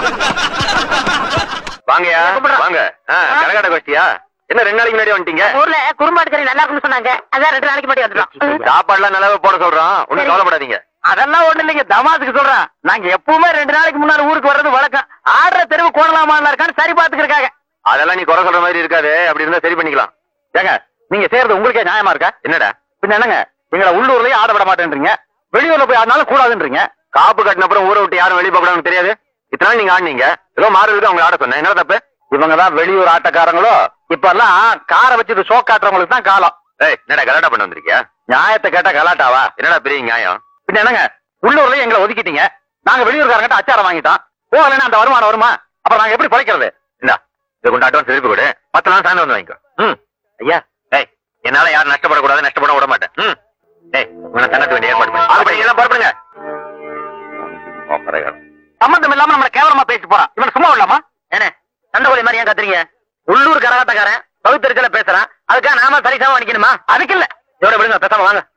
வாங்கயா வாங்க ஆ, கரகாட்ட கோஷ்டியா என்ன ரெண்டு நாளைக்கு முன்னாடி வந்துட்டீங்க ஊர்ல குறும்பாடு கறி நல்லா இருக்குன்னு சொன்னாங்க அதான் ரெண்டு நாளைக்கு முன்னாடி வந்துட்டோம் சாப்பாடுலாம் நல்லாவே போட சொல்றோம் ஒண்ணும் சரி. கவலைப்படாதீங்க அதெல்லாம் ஒண்ணு இல்லைங்க தமாசுக்கு சொல்றேன் நாங்க எப்பவுமே ரெண்டு நாளைக்கு முன்னாடி ஊருக்கு வர்றது வழக்கம் ஆடுற தெருவு கோணலாமான்ல இருக்கான்னு சரி பாத்துக்கிறக்காக அதெல்லாம் நீ குறை சொல்ற மாதிரி இருக்காது அப்படி இருந்தா சரி பண்ணிக்கலாம் ஏங்க நீங்க செய்யறது உங்களுக்கே நியாயமா இருக்கா என்னடா பின்ன என்னங்க எங்களை உள்ளூர்லயே ஆட விட மாட்டேன்றீங்க வெளியூர்ல போய் ஆடினாலும் கூடாதுன்றீங்க காப்பு கட்டின அப்புறம் ஊரை விட்டு யாரும் வெளியே போகக்கூடாதுன்னு தெரியாது இத்தனை நாள் நீங்க ஆடுனீங்க ஏதோ மாறுவதுக்கு அவங்க ஆட சொன்னேன் என்ன தப்பு இவங்க தான் வெளியூர் ஆட்டக்காரங்களோ இப்ப எல்லாம் காரை வச்சுட்டு ஷோ காட்டுறவங்களுக்கு தான் காலம் ஏய் என்னடா கலாட்டா பண்ண வந்திருக்கியா நியாயத்தை கேட்டா கலாட்டாவா என்னடா பெரிய நியாயம் பின்ன என்னங்க உள்ளூர்ல எங்களை ஒதுக்கிட்டீங்க நாங்க வெளியூர்காரங்கிட்ட அச்சாரம் வாங்கிட்டோம் போகலன்னா அந்த வருமானம் வருமா அப்புறம் நாங்க எப்படி பிழைக்கிறது இந்தா இதை கொண்டு அட்வான்ஸ் திருப்பி கொடு மத்த நாள் சாயந்தரம் வந்து வாங்கிக்கோ ம் ஐயா ஏய் என்னால யாரும் நஷ்டப்படக்கூடாது நஷ்டப்பட விட மாட்டேன் ம் ஏய் உன தன்னத்து வேண்டிய ஏற்பாடு பண்ணு ஆள் படி, எல்லாம் புறப்படுங்க சம்பந்தம் இல்லாம நம்ம கேவலமா பேசி போறான் இவன் சும்மா விடலாமா என்ன சண்டை மாதிரி ஏன் கத்துறீங்க உள்ளூர் கரகாட்டக்காரன் பகுத்தறிச்சல பேசுறான் அதுக்காக நாம சரிசமா நிக்கணுமா அதுக்கு இல்ல இதோட விடுங்க பேசாம வாங்க